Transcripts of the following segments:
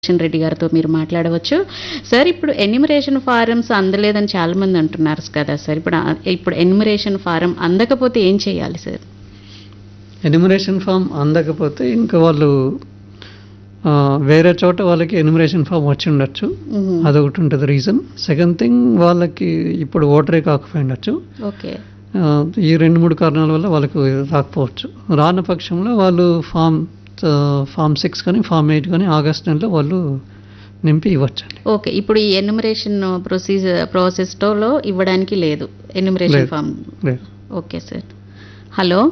కిషన్ రెడ్డి గారితో మీరు మాట్లాడవచ్చు సార్ ఇప్పుడు ఎన్యూమరేషన్ ఫారమ్స్ అందలేదని చాలా మంది అంటున్నారు కదా సార్ ఇప్పుడు ఆ- ఇప్పుడు ఎన్యూమరేషన్ ఫారం అందకపోతే ఏం చేయాలి సార్ ఎన్యుమరేషన్ ఫామ్ అందకపోతే ఇంకా వాళ్ళు ఆ, వేరే చోట వాళ్ళకి ఎన్యుమరేషన్ ఫామ్ వచ్చి ఉండొచ్చు మ్మ్. అదొకటి ఉంటుంది రీజన్ సెకండ్ థింగ్ వాళ్ళకి ఇప్పుడు ఓటరే కాకపోయి ఉండొచ్చు ఓకే ఆ, ఈ రెండు మూడు కారణాల వల్ల వాళ్ళకు రాకపోవచ్చు రాని పక్షంలో వాళ్ళు ఫామ్ ఆ, ఫామ్ సిక్స్ కానీ ఫామ్ ఎయిట్ కానీ ఆగస్ట్ నెలలో వాళ్ళు నింపి ఇవ్వచ్చండి ఓకే ఇప్పుడు ఈ ఎన్యూమరేషన్ ప్రొసీజర్ ప్రాసెస్లో ఇవ్వడానికి లేదు ఎన్యూమరేషన్ లేదు. ఫామ్ లేదు okay sir hello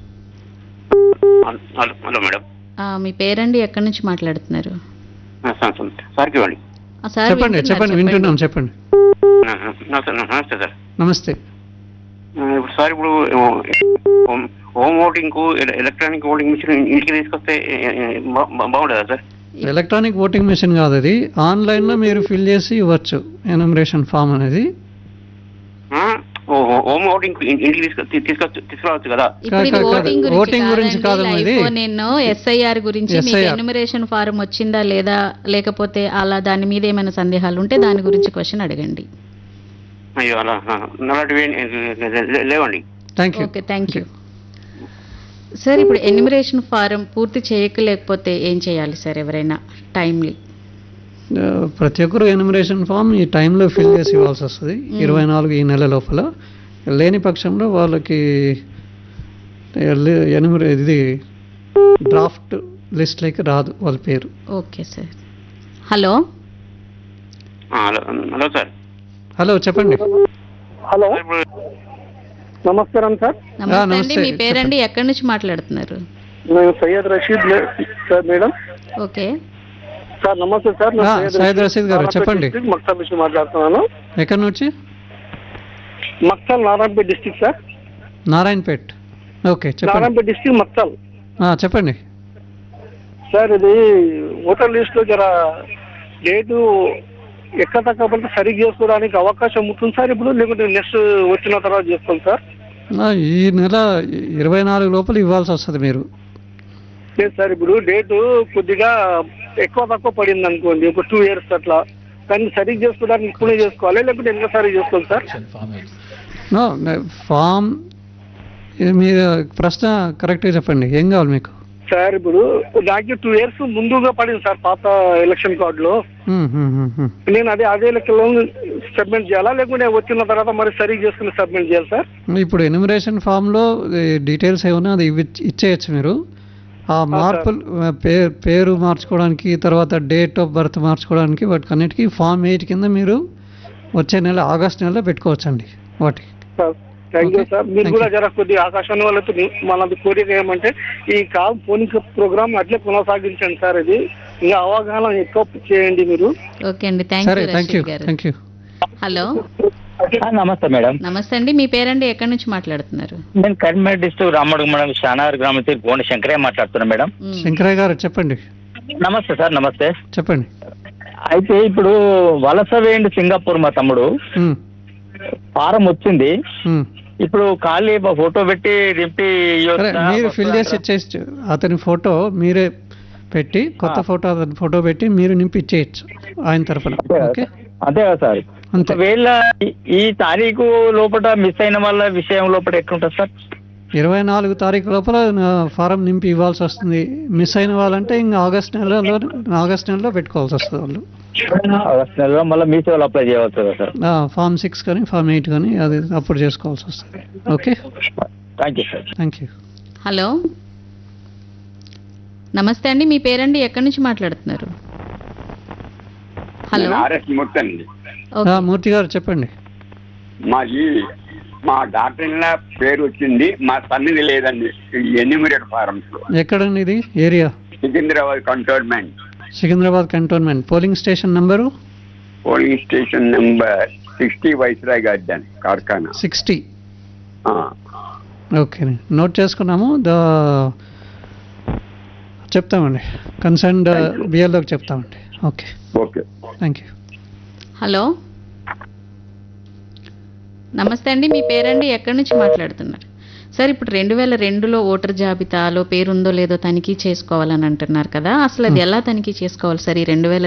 hello hello hello madam ఆ, మీ పేరండి ఎక్కడి నుంచి మాట్లాడుతున్నారు ఆ, సార్ సార్ సార్కి ఇవ్వండి ఆ, సార్ చెప్పండి వింటున్నారు, చెప్పండి వింటున్నాం చెప్పండి ఆ, ఆ, నమస్తే నమస్తే సార్ నమస్తే ఆ, ఇప్పుడు సార్ ఇప్పుడు హోమ్ హోమ్ ఓటింగ్కు ఎలక్ట్రానిక్ ఓటింగ్ మిషన్ ఇంటికి తీసుకొస్తే ఏ, ఏ, బా- బా- బాగుంటుందా సార్ ఎలక్ట్రానిక్ ఓటింగ్ మెషిన్ కాదు అది ఆన్లైన్లో మీరు ఫిల్ చేసి ఇవ్వచ్చు ఎనమరేషన్ ఫామ్ అనేది ఆ? ఓ ఓ- హోమ్ ఓటింగ్ ఇంటికి తీసుకొ తీసుకొచ్చు తీసుకురావచ్చు కదా ఇప్పుడు ఇది కాదు, కాదు. ఓటింగ్ ఓటింగ్ గురించి కాదమ్మా ఇది. నేను ఎస్ఐఆర్ గురించి మీకు SIR. ఎన్యూమరేషన్ ఫారం వచ్చిందా లేదా లేకపోతే అలా దాని మీద ఏమైనా సందేహాలు ఉంటే దాని గురించి క్వశ్చన్ అడగండి అయ్యో అలా ఆ, అలాంటివి ఏం- లే- లేవండి thank you okay thank you sir ఇప్పుడు ఎన్యూమరేషన్ ఫారం పూర్తి చేయకలేకపోతే ఏం చేయాలి సార్ ఎవరైనా టైమ్లీ ఆ, ప్రతి ఒక్కరు ఎనిమరేషన్ ఫామ్ ఈ టైంలో ఫిల్ చేసి ఇవ్వాల్సి వస్తుంది ఇరవై నాలుగు ఈ నెల లోపల లేని పక్షంలో వాళ్ళకి ఎనిమిది ఇది డ్రాఫ్ట్ లిస్ట్లోకి రాదు వాళ్ళ పేరు ఓకే సార్ హలో ఆ, హలో హలో సార్ హలో చెప్పండి హలో సార్ ఇప్పుడు నమస్కారం సార్ నమస్తే అండి నమస్తే. మీ పేరండి ఎక్కడి నుంచి మాట్లాడుతున్నారు నేను సయ్యద్ రషీద్ మే- సార్ మేడం ఓకే సార్ నమస్తే సార్ నేను ఆ, సయ్యద్ రషీద్ గారు, నారాయణపేట చెప్పండి. డిస్ట్రిక్ట్ మక్తల్ నుంచి మాట్లాడుతున్నాను ఎక్కడి నుంచి Makthal Narayanpet district sir Narayanpet okay చెప్పండి నారాయణపేట డిస్ట్రిక్ట్ మక్తల్ ఆ, చెప్పండి సార్ ఇది ఓటర్ లిస్ట్ లో జర డేటు ఎక్కడ తగ్గకపోతే సరిగ్గా చేసుకోవడానికి అవకాశం ఉంటుంది సార్ ఇప్పుడు లేకుంటే నెక్స్ట్ వచ్చిన తర్వాత చేసుకోండి సార్ ఆ, ఈ నెల ఇరవై నాలుగు లోపల ఇవ్వాల్సి వస్తుంది మీరు లేదు సార్ ఇప్పుడు డేటు కొద్దిగా ఎక్కువ తక్కువ పడింది అనుకోండి ఒక టూ ఇయర్స్ అట్లా కానీ సరిగ్గా చేసుకోవడానికి ఇప్పుడే చేసుకోవాలి లేకుంటే ఎన్నోసారి చేసుకోవాలి సార్ నో ఫామ్ ఇది మీరు ప్రశ్న కరెక్ట్గా చెప్పండి ఏం కావాలి మీకు సార్ ఇప్పుడు నాకు టూ ఇయర్స్ ముందుగా పడింది సార్ పాత ఎలక్షన్ కార్డులో మ్మ్, మ్మ్, మ్మ్, మ్మ్. నేను అదే అదే లెక్కలో సబ్మిట్ చేయాలా లేకుంటే వచ్చిన తర్వాత మరి సరిగ్గా చేసుకుని సబ్మిట్ చేయాలి సార్ ఇప్పుడు ఎన్యూమరేషన్ ఫామ్లో డీటెయిల్స్ ఏమన్నా అది ఇవ్వ ఇచ్చేయచ్చు మీరు ఆ మార్పులు ఆ, పేరు పేరు మార్చుకోవడానికి తర్వాత డేట్ ఆఫ్ బర్త్ మార్చుకోవడానికి వాటికి అన్నిటికీ ఫామ్ ఎయిట్ కింద మీరు వచ్చే నెల ఆగస్ట్ నెలలో పెట్టుకోవచ్చండి వాటికి sir thank you Okay. Sir మీరు Thank కూడా you. జర కొద్దిగా ఆకాశాన్ని వాళ్ళతో మనది కోరిక ఏమంటే ఈ కాల్ ఫోన్ ప్రోగ్రామ్ అట్లే కొనసాగించండి సార్ ఇది ఇంకా అవగాహన ఎక్కువ చేయండి మీరు ఓకే అండి థ్యాంక్ సరే యూ థ్యాంక్ యూ రషీద్ గారు థ్యాంక్ యూ హలో ఆ, నమస్తే మేడం నమస్తే అండి మీ పేరండి ఎక్కడి నుంచి మాట్లాడుతున్నారు నేను కరీంనగర్ డిస్ట్రిక్ట్ రామడుగు మేడం షానార్ గ్రామం నుంచి గోండ శంకరయ్య మాట్లాడుతున్నా మేడం మ్, శంకరయ్య గారు చెప్పండి నమస్తే సార్ నమస్తే చెప్పండి అయితే ఇప్పుడు వలస వేయండి సింగపూర్ మా తమ్ముడు మ్మ్, ఫారం వచ్చింది మ్మ్. ఇప్పుడు ఖాళీ ఒక ఫోటో పెట్టి రింపి సరే ఇవ్వొచ్చా? మీరు ఫిల్ చేసి ఇచ్చేసి అతని ఫోటో మీరే పెట్టి కొత్త ఫోటో అతని ఫోటో పెట్టి మీరు నింపి ఇచ్చేయచ్చు ఆయన తరఫున అంతే కదా ఓకే సార్? అంతే కదా సార్ అంతే ఒకవేళ ఈ- ఈ తారీఖు లోపల మిస్ అయిన వాళ్ళ విషయం లోపల ఎట్లుంటుంది సార్ ఇరవై నాలుగు తారీఖు లోపల నా ఫారం నింపి ఇవ్వాల్సి వస్తుంది మిస్ అయిన వాళ్ళంటే ఇంకా ఆగస్ట్ నెలలో ఆగస్ట్ నెలలో పెట్టుకోవాల్సి వస్తుంది వాళ్ళు ఆగస్టు నెలలో మళ్ళీ మీ సేవలు అప్లై చేయవచ్చు కదా సార్ ఆ, ఫామ్ సిక్స్ కానీ ఫామ్ ఎయిట్ కానీ అది అప్పుడు చేసుకోవాల్సి వస్తుంది okay thank you sir thank you hello నమస్తే అండి మీ పేరండి ఎక్కడి నుంచి మాట్లాడుతున్నారు హలో ఆర్ఎస్ మూర్తి అండి ఓకే మూర్తి గారు చెప్పండి మాది మా డాక్టర్ ఇన్ లా పేరు వచ్చింది మా సన్నిధి లేదండి ఎన్యూమిరేట్ ఫారమ్స్ లో ఎక్కడండి ఇది area Secunderabad cantonment Secunderabad cantonment polling station number polling station number sixty viceroy garden Karkhana sixty ఆ. ఓకే నోట్ చేసుకున్నాము ద చెప్తామండి కన్సర్న్ బిఎల్ఓకి చెప్తామండి okay okay thank you hello నమస్తే అండి మీ పేరండి ఎక్కడి నుంచి మాట్లాడుతున్నారు సార్ ఇప్పుడు రెండు వేల రెండులో ఓటర్ జాబితాలో పేరుందో లేదో తనిఖీ చేసుకోవాలని అంటున్నారు కదా అసలు అది ఎలా తనిఖీ చేసుకోవాలి సార్ ఈ రెండు వేల